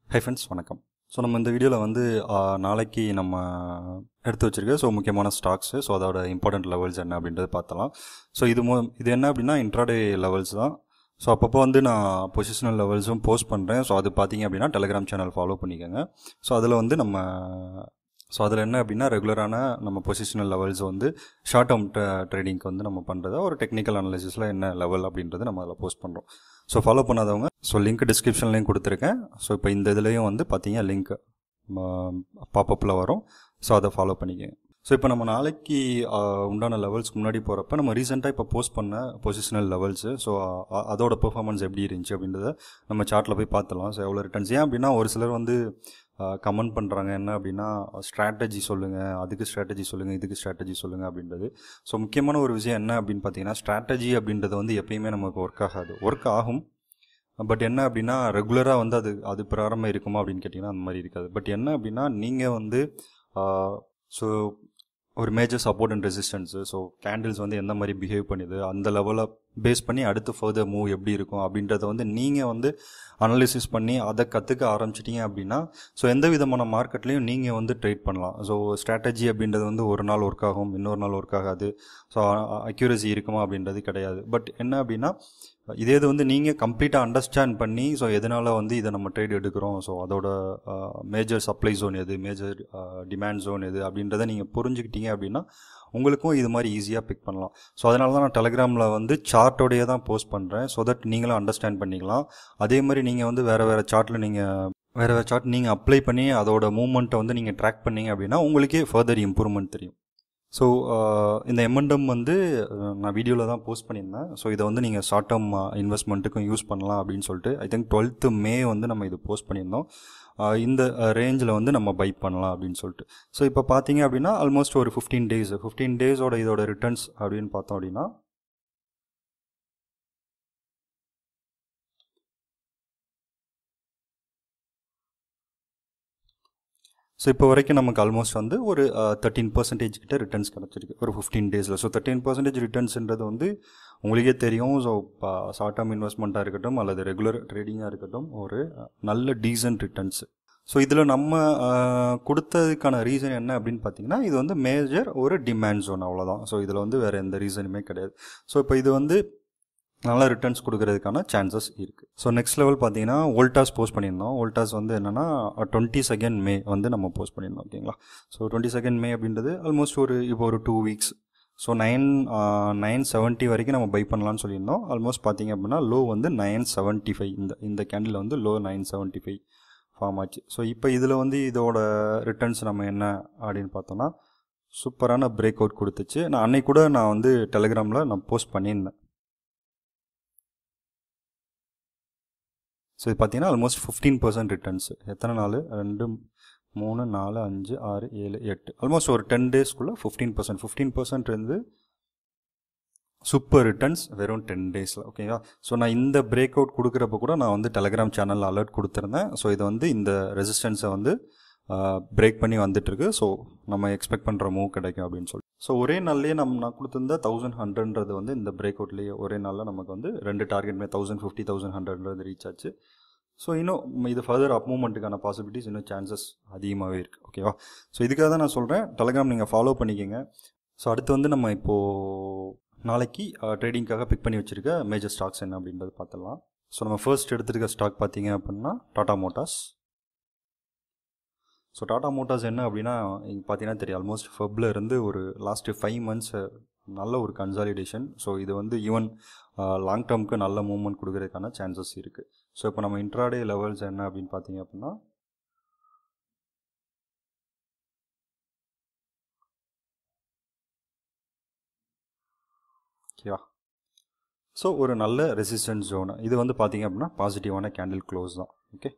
hi friends வணக்கம் so நம்ம இந்த வீடியோவில் வந்து ஆ, நாளைக்கு நம்ம எடுத்து வச்சிருக்க ஸோ முக்கியமான ஸ்டாக்ஸு ஸோ அதோட இம்பார்ட்டன்ட் லெவல்ஸ் என்ன அப்படின்றது பார்த்தலாம் ஸோ இது மோ இது என்ன அப்படின்னா இன்ட்ராடே லெவல்ஸ் தான் ஸோ அப்பப்போ வந்து நான் பொசிஷனல் லெவல்ஸும் போஸ்ட் பண்ணுறேன் ஸோ அது பார்த்தீங்க அப்படின்னா டெலிகிராம் சேனல் ஃபாலோ பண்ணிக்கோங்க ஸோ அதில் வந்து நம்ம ஸோ அதில் என்ன அப்படின்னா ரெகுலரான நம்ம பொசிஷனல் லெவல்ஸ் வந்து ஷார்ட் டேர்ம் ட்ரேடிங்க்கு வந்து நம்ம பண்ணுறதா ஒரு டெக்னிக்கல் அனாலிசிஸில் என்ன லெவல் அப்படின்றது நம்ம அதில் போஸ்ட் பண்ணுறோம் ஸோ ஃபாலோ பண்ணாதவங்க ஸோ லிங்க் டிஸ்கிரிப்ஷன்லேயும் கொடுத்துருக்கேன் ஸோ இப்போ இந்த இதுலேயும் வந்து பார்த்தீங்க லிங்க் பாப்பப்பில் வரும் ஸோ அதை ஃபாலோ பண்ணிக்கங்க ஸோ இப்போ நம்ம நாளைக்கு ஆ, உண்டான லெவல்ஸ்க்கு முன்னாடி போகிறப்ப நம்ம ரீசெண்டாக இப்போ போஸ்ட் பண்ண பொசிஷனல் லெவல்ஸு ஸோ அதோட பெர்ஃபார்மன்ஸ் எப்படி இருந்துச்சு அப்படின்றத நம்ம சார்ட்டில் போய் பார்த்துலாம் ஸோ எவ்வளோ ரிட்டர்ன்ஸ் ஏன் அப்படின்னா ஒரு சிலர் வந்து கமெண்ட் பண்ணுறாங்க என்ன அப்படின்னா ஸ்ட்ராட்டஜி சொல்லுங்கள் அதுக்கு ஸ்ட்ராட்டஜி சொல்லுங்கள் இதுக்கு ஸ்ட்ராட்டஜி சொல்லுங்கள் அப்படின்றது ஸோ முக்கியமான ஒரு விஷயம் என்ன அப்படின்னு பார்த்தீங்கன்னா ஸ்ட்ராட்டஜி அப்படின்றது வந்து எப்பயுமே நமக்கு ஒர்க் ஆகாது ஒர்க் ஆகும் பட் என்ன அப்படின்னா ரெகுலராக வந்து அது அது பிரகாரமாக இருக்குமா அப்படின்னு கேட்டிங்கன்னா அந்த மாதிரி இருக்காது பட் என்ன அப்படின்னா நீங்கள் வந்து ஸோ ஒரு major support and resistance so candles வந்து எந்த மாதிரி பிஹேவ் பண்ணுது அந்த லெவலில் பேஸ் பண்ணி அடுத்து ஃபர்தர் மூவ் எப்படி இருக்கும் அப்படின்றத வந்து நீங்கள் வந்து அனலிசிஸ் பண்ணி அதை கற்றுக்க ஆரம்பிச்சிட்டிங்க அப்படின்னா ஸோ எந்த விதமான மார்க்கெட்லேயும் நீங்கள் வந்து ட்ரேட் பண்ணலாம் ஸோ ஸ்ட்ராட்டஜி அப்படின்றது வந்து ஒரு நாள் ஒர்க் ஆகும் இன்னொரு நாள் ஒர்க் ஆகாது ஸோ அக்யூரசி இருக்குமா அப்படின்றது கிடையாது பட் என்ன அப்படின்னா இதே இது வந்து நீங்கள் கம்ப்ளீட்டாக அண்டர்ஸ்டாண்ட் பண்ணி ஸோ எதனால் வந்து இதை நம்ம ட்ரேட் எடுக்கிறோம் ஸோ அதோட மேஜர் சப்ளை ஜோன் எது மேஜர் டிமாண்ட் ஜோன் எது அப்படின்றத நீங்கள் புரிஞ்சுக்கிட்டீங்க அப்படின்னா உங்களுக்கும் இது மாதிரி ஈஸியாக பிக் பண்ணலாம் ஸோ அதனால தான் நான் டெலிகிராமில் வந்து சார்ட்டோடையே தான் போஸ்ட் பண்ணுறேன் ஸோ தட் நீங்களும் அண்டர்ஸ்டாண்ட் பண்ணிக்கலாம் அதே மாதிரி நீங்கள் வந்து வேறு வேறு சார்ட்டில் நீங்கள் வேறு வேறு சார்ட் நீங்கள் அப்ளை பண்ணி அதோட மூவ்மெண்ட்டை வந்து நீங்கள் ட்ராக் பண்ணீங்க அப்படின்னா உங்களுக்கே ஃபர்தர் இம்ப்ரூவ்மெண்ட் தெரியும் ஸோ இந்த எம்என்டம் வந்து அஹ், நான் வீடியோவில் தான் போஸ்ட் பண்ணியிருந்தேன் ஸோ இதை வந்து நீங்கள் ஷார்ட் டேர்ம் இன்வெஸ்ட்மெண்ட்டுக்கும் யூஸ் பண்ணலாம் அப்படின்னு சொல்லிட்டு ஐ திங்க் டுவெல்த்து மே வந்து நம்ம இது போஸ்ட் பண்ணியிருந்தோம் அஹ், இந்த ரேஞ்சில் வந்து நம்ம பை பண்ணலாம் அப்படின்னு சொல்லிட்டு ஸோ இப்போ பார்த்தீங்க அப்படின்னா ஆல்மோஸ்ட் ஒரு ஃபிஃப்டீன் டேஸ் ஃபிஃப்டீன் டேஸோட இதோட ரிட்டர்ன்ஸ் அப்படின்னு பார்த்தோம் அப்படின்னா ஸோ இப்போ வரைக்கும் நமக்கு ஆல்மோஸ்ட் வந்து ஒரு தேர்ட்டீன் பர்சன்டேஜ் கிட்ட ரிட்டர்ன்ஸ் கிடச்சிருக்கு ஒரு ஃபிஃப்டீன் டேஸில் ஸோ தேர்ட்டீன் பர்சன்டேஜ் ரிட்டர்ன்ஸ்ன்றது வந்து உங்களுக்கே தெரியும் ஸோ ஷார்ட் டேர்ம் இன்வெஸ்ட்மெண்ட்டாக இருக்கட்டும் அல்லது ரெகுலர் ட்ரேடிங்காக இருக்கட்டும் ஒரு அஹ், நல்ல டீசன்ட் ரிட்டர்ன்ஸ் ஸோ இதில் நம்ம அஹ், கொடுத்ததுக்கான ரீசன் என்ன அப்படின்னு பார்த்தீங்கன்னா இது வந்து மேஜர் ஒரு டிமாண்ட் ஜோன் அவ்வளோதான் ஸோ இதில் வந்து வேறு எந்த ரீசனுமே கிடையாது ஸோ இப்போ இது வந்து நல்ல ரிட்டர்ன்ஸ் கொடுக்கறதுக்கான சான்சஸ் இருக்குது ஸோ நெக்ஸ்ட் லெவல் பார்த்தீங்கன்னா வோல்டாஸ் போஸ்ட் பண்ணியிருந்தோம் வோல்டாஸ் வந்து என்னென்னா டுவெண்ட்டி செகண்ட் மே வந்து நம்ம போஸ்ட் பண்ணியிருந்தோம் ஓகேங்களா ஸோ டுவெண்ட்டி செகண்ட் மே அப்படின்றது ஆல்மோஸ்ட் ஒரு இப்போ ஒரு two weeks so nine nine seventy வரைக்கும் நம்ம பை பண்ணலாம்னு சொல்லியிருந்தோம் ஆல்மோஸ்ட் பார்த்தீங்க அப்படின்னா லோ வந்து நைன் செவன்ட்டி ஃபைவ் இந்த இந்த கேண்டில் வந்து low nine seventy five form ஆச்சு ஸோ இப்போ இதில் வந்து இதோட ரிட்டர்ன்ஸ் நம்ம என்ன அப்படின்னு பார்த்தோம்னா சூப்பரான பிரேக் அவுட் கொடுத்துச்சு நான் அன்னைக்கு கூட நான் வந்து டெலிகிராமில் நான் போஸ்ட் பண்ணியிருந்தேன் ஸோ இது பார்த்தீங்கன்னா ஆல்மோஸ்ட் ஃபிஃப்டீன் பர்சன்ட் ரிட்டர்ன்ஸ் எத்தனை நாள் ரெண்டு மூணு நாலு அஞ்சு ஆறு ஏழு எட்டு ஆல்மோஸ்ட் ஒரு டென் டேஸ்க்குள்ளே ஃபிஃப்டீன் பர்சன்ட் ஃபிஃப்டீன் பர்சன்ட் இருந்து சூப்பர் ரிட்டர்ன்ஸ் வெறும் டென் டேஸில் ஓகேவா ஸோ நான் இந்த பிரேக் அவுட் கொடுக்குறப்ப கூட நான் வந்து டெலிகிராம் சேனலில் அலர்ட் கொடுத்துருந்தேன் ஸோ இது வந்து இந்த ரெசிஸ்டன்ஸை வந்து பிரேக் பண்ணி வந்துட்டுருக்கு ஸோ நம்ம எக்ஸ்பெக்ட் பண்ணுற மூவ் கிடைக்கும் அப்படின்னு சொல்லி ஸோ ஒரே நாள்லேயே நம்ம நான் கொடுத்துருந்த தௌசண்ட் ஹண்ட்ரட்ன்றது வந்து இந்த பிரேக் அவுட்லேயே ஒரே நாளில் நமக்கு வந்து ரெண்டு டார்கெட்மே தௌசண்ட் ஃபிஃப்டி தௌசண்ட் ஹண்ட்ரட்ன்றது ரீச் ஆச்சு ஸோ இன்னும் இது ஃபர்தர் அப் மூமெண்ட்டுக்கான பாசிபிலிட்டிஸ் இன்னும் சான்சஸ் அதிகமாகவே இருக்குது ஓகேவா ஸோ இதுக்காக தான் நான் சொல்கிறேன் டெலிகிராம் நீங்கள் ஃபாலோ பண்ணிக்கோங்க ஸோ அடுத்து வந்து நம்ம இப்போது நாளைக்கு ட்ரேடிங்காக பிக் பண்ணி வச்சுருக்க மேஜர் ஸ்டாக்ஸ் என்ன அப்படின்றது பார்த்துடலாம் ஸோ நம்ம ஃபர்ஸ்ட் எடுத்துருக்க ஸ்டாக் பார்த்தீங்க அப்படின்னா Tata Motors so Tata Motors என்ன அப்படின்னா இங்கே பார்த்தீங்கன்னா தெரியும் ஆல்மோஸ்ட் ஃபெப்பில் இருந்து ஒரு லாஸ்ட்டு ஃபைவ் மந்த்ஸ் நல்ல ஒரு கன்சாலிடேஷன் ஸோ இது வந்து ஈவன் லாங் டேர்முக்கு நல்ல மூவ்மெண்ட் கொடுக்கறதுக்கான சான்சஸ் இருக்குது ஸோ இப்போ நம்ம இன்ட்ராடே லெவல்ஸ் என்ன அப்படின்னு பார்த்தீங்க அப்படின்னா ஓகேவா ஸோ ஒரு நல்ல ரெசிஸ்டன்ஸ் ஜோன் இது வந்து பார்த்தீங்க அப்படின்னா பாசிட்டிவான கேண்டில் க்ளோஸ் தான் ஓகே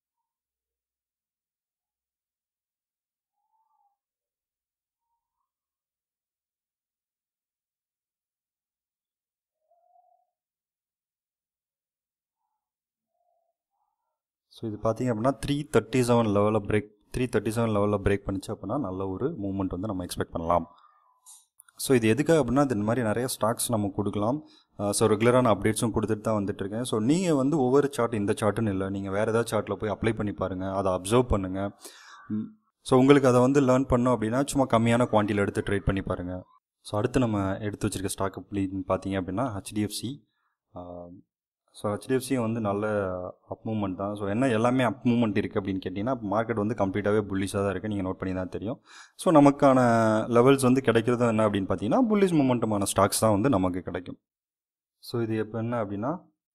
ஸோ இது பார்த்தீங்க அப்படின்னா த்ரீ தேர்ட்டி செவன் லெவலில் பிரேக் த்ரீ தேர்ட்டி செவன் லெவலில் பிரேக் பண்ணிச்சு அப்படின்னா நல்ல ஒரு மூவ்மெண்ட் வந்து நம்ம எக்ஸ்பெக்ட் பண்ணலாம் ஸோ இது எதுக்காக அப்படின்னா இந்த மாதிரி நிறைய ஸ்டாக்ஸ் நம்ம கொடுக்கலாம் ஸோ ரெகுலரான அப்டேட்ஸும் கொடுத்துட்டு தான் வந்துட்டுருக்கேன் ஸோ நீங்கள் வந்து ஒவ்வொரு சார்ட் இந்த சார்ட்டுன்னு இல்லை நீங்கள் வேறு ஏதாவது சார்ட்டில் போய் அப்ளை பண்ணி பாருங்கள் அதை அப்சர்வ் பண்ணுங்கள் ஸோ உங்களுக்கு அதை வந்து லேர்ன் பண்ணோம் அப்படின்னா சும்மா கம்மியான குவான்டிட்டியில் எடுத்து ட்ரேட் பண்ணி பாருங்கள் ஸோ அடுத்து நம்ம எடுத்து வச்சிருக்க ஸ்டாக் அப்படின்னு பார்த்தீங்க அப்படின்னா ஹெச்டிஎஃப்சி ஸோ ஹெச்டிஎஃப்சி வந்து நல்ல அப் மூமெண்ட் தான் ஸோ என்ன எல்லாமே அப் மூமெண்ட் இருக்குது அப்படின்னு கேட்டிங்கன்னா மார்க்கெட் வந்து கம்ப்ளீட்டாகவே புல்லிஷாக தான் இருக்குது நீங்கள் நோட் பண்ணி தான் தெரியும் ஸோ நமக்கான லெவல்ஸ் வந்து கிடைக்கிறது என்ன அப்படின்னு பார்த்தீங்கன்னா புல்லிஷ் மூமெண்ட்டுமான ஸ்டாக்ஸ் தான் வந்து நமக்கு கிடைக்கும் ஸோ இது எப்போ என்ன அப்படின்னா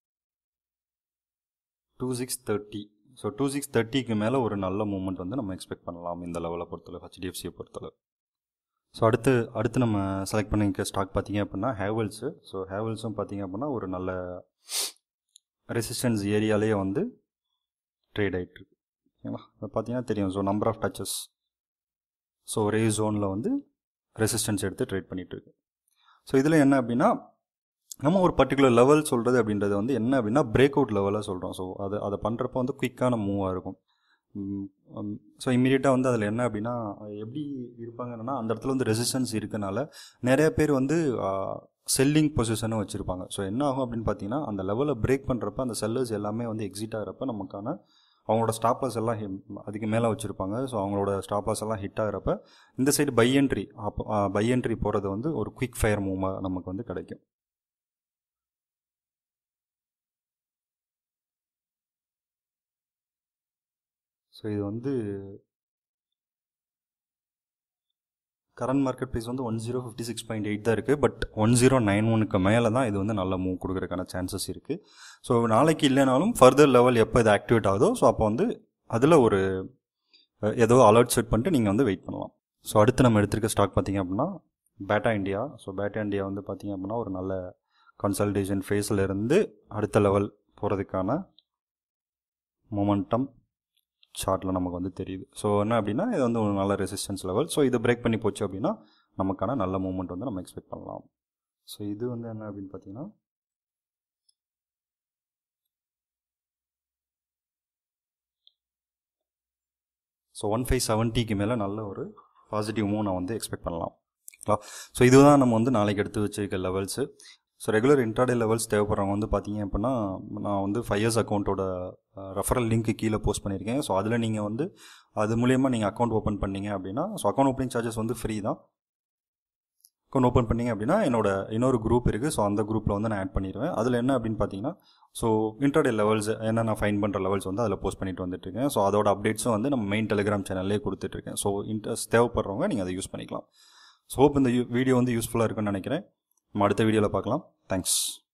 two six thirty so two six தேர்ட்டிக்கு மேலே ஒரு நல்ல மூமெண்ட் வந்து நம்ம எக்ஸ்பெக்ட் பண்ணலாம் இந்த லெவலை பொறுத்தளவு ஹெச்டிஎஃப்சியை பொறுத்தளவு ஸோ அடுத்து அடுத்து நம்ம செலக்ட் பண்ணிக்க ஸ்டாக் பார்த்தீங்க அப்படின்னா ஹேவல்ஸு ஸோ ஹேவல்ஸும் பார்த்தீங்க அப்படின்னா ஒரு நல்ல ரெசிஸ்டன்ஸ் ஏரியாலேயே வந்து ட்ரேட் ஆகிட்டுருக்கு ஓகேங்களா அது பார்த்தீங்கன்னா தெரியும் so number of touches so ஒரே ஜோனில் வந்து ரெசிஸ்டன்ஸ் எடுத்து ட்ரேட் பண்ணிகிட்ருக்கு ஸோ இதில் என்ன அப்படின்னா நம்ம ஒரு பர்டிகுலர் லெவல் சொல்கிறது அப்படின்றது வந்து என்ன அப்படின்னா பிரேக் அவுட் லெவலாக சொல்கிறோம் ஸோ அது அதை பண்ணுறப்ப வந்து குயிக்கான மூவாக இருக்கும் ஸோ இம்மீடியட்டாக வந்து அதில் என்ன அப்படின்னா எப்படி இருப்பாங்கன்னா அந்த இடத்துல வந்து ரெசிஸ்டன்ஸ் இருக்கனால நிறைய பேர் வந்து செல்லிங் பொசிஷனும் வச்சுருப்பாங்க ஸோ என்ன ஆகும் அப்படின்னு பார்த்தீங்கன்னா அந்த லெவலை பிரேக் பண்ணுறப்ப அந்த செல்லர்ஸ் எல்லாமே வந்து எக்ஸிட் ஆகிறப்ப நமக்கான அவங்களோட ஸ்டாப்லாஸ் எல்லாம் அதுக்கு மேலே வச்சுருப்பாங்க ஸோ அவங்களோட ஸ்டாப்லாஸ் எல்லாம் ஹிட் ஆகிறப்ப இந்த சைடு பை என்ட்ரி அப்போ பை என்ட்ரி போகிறது வந்து ஒரு குயிக் ஃபயர் மூவாக நமக்கு வந்து கிடைக்கும் ஸோ இது வந்து கரண்ட் மார்க்கெட் ப்ரைஸ் வந்து one zero fifty six point eight தான் இருக்குது பட் ஒன் ஜீரோ நைன் ஒனுக்கு மேலே தான் இது வந்து நல்ல மூவ் கொடுக்குறதுக்கான சான்சஸ் இருக்குது ஸோ நாளைக்கு இல்லைனாலும் ஃபர்தர் லெவல் எப்போ இது ஆக்டிவேட் ஆகுதோ ஸோ அப்போ வந்து அதில் ஒரு ஏதோ அலர்ட் செட் பண்ணிட்டு நீங்கள் வந்து வெயிட் பண்ணலாம் ஸோ அடுத்து நம்ம எடுத்திருக்க ஸ்டாக் பார்த்தீங்க அப்படின்னா Bata India so Bata India வந்து பார்த்தீங்க அப்படின்னா ஒரு நல்ல கன்சல்டேஷன் ஃபேஸில் இருந்து அடுத்த லெவல் போகிறதுக்கான மொமெண்டம் சார்ட்டில் நமக்கு வந்து தெரியுது ஸோ என்ன அப்படின்னா இது வந்து ஒரு நல்ல ரெசிஸ்டன்ஸ் லெவல் ஸோ இது பிரேக் பண்ணி போச்சு அப்படின்னா நமக்கான நல்ல மூமெண்ட் வந்து நம்ம எக்ஸ்பெக்ட் பண்ணலாம் ஸோ இது வந்து என்ன அப்படின்னு பார்த்தீங்கன்னா ஸோ ஒன் ஃபைவ் செவன்ட்டிக்கு மேலே நல்ல ஒரு பாசிட்டிவ் மூவ் நான் வந்து எக்ஸ்பெக்ட் பண்ணலாம் ஓகேங்களா ஸோ இதுதான் நம்ம வந்து நாளைக்கு எடுத்து வச்சிருக்க levels so regular intraday levels தேவைப்படுறவங்க வந்து பார்த்தீங்க அப்படின்னா நான் வந்து ஃபைவ் இயர்ஸ் அக்கௌண்ட்டோட ரெஃபரல் லிங்க் கீழே போஸ்ட் பண்ணியிருக்கேன் ஸோ அதில் நீங்கள் வந்து அது மூலியமாக நீங்கள் அக்கௌண்ட் ஓப்பன் பண்ணீங்க அப்படின்னா ஸோ அக்கௌண்ட் ஓப்பனிங் சார்ஜஸ் வந்து ஃப்ரீ தான் அக்கௌண்ட் ஓப்பன் பண்ணிங்க அப்படின்னா என்னோட இன்னொரு குரூப் இருக்குது ஸோ அந்த குரூப்பில் வந்து நான் ஆட் பண்ணிடுவேன் அதில் என்ன அப்படின்னு பார்த்தீங்கன்னா ஸோ இன்டர்டே லெவல்ஸ் என்ன நான் ஃபைன் பண்ணுற லெவல்ஸ் வந்து அதில் போஸ்ட் பண்ணிட்டு வந்துட்டுருக்கேன் ஸோ அதோட அப்டேட்ஸும் வந்து நம்ம மெயின் டெலிகிராம் சேனல்லே கொடுத்துட்ருக்கேன் ஸோ இன்ட்ரெஸ்ட் தேவைப்படுறவங்க நீங்கள் அதை யூஸ் பண்ணிக்கலாம் ஸோ ஹோப் இந்த வீடியோ வந்து யூஸ்ஃபுல்லாக இருக்குன்னு நினைக்கிறேன் நம்ம அடுத்த வீடியோவில் பார்க்கலாம் தேங்க்ஸ்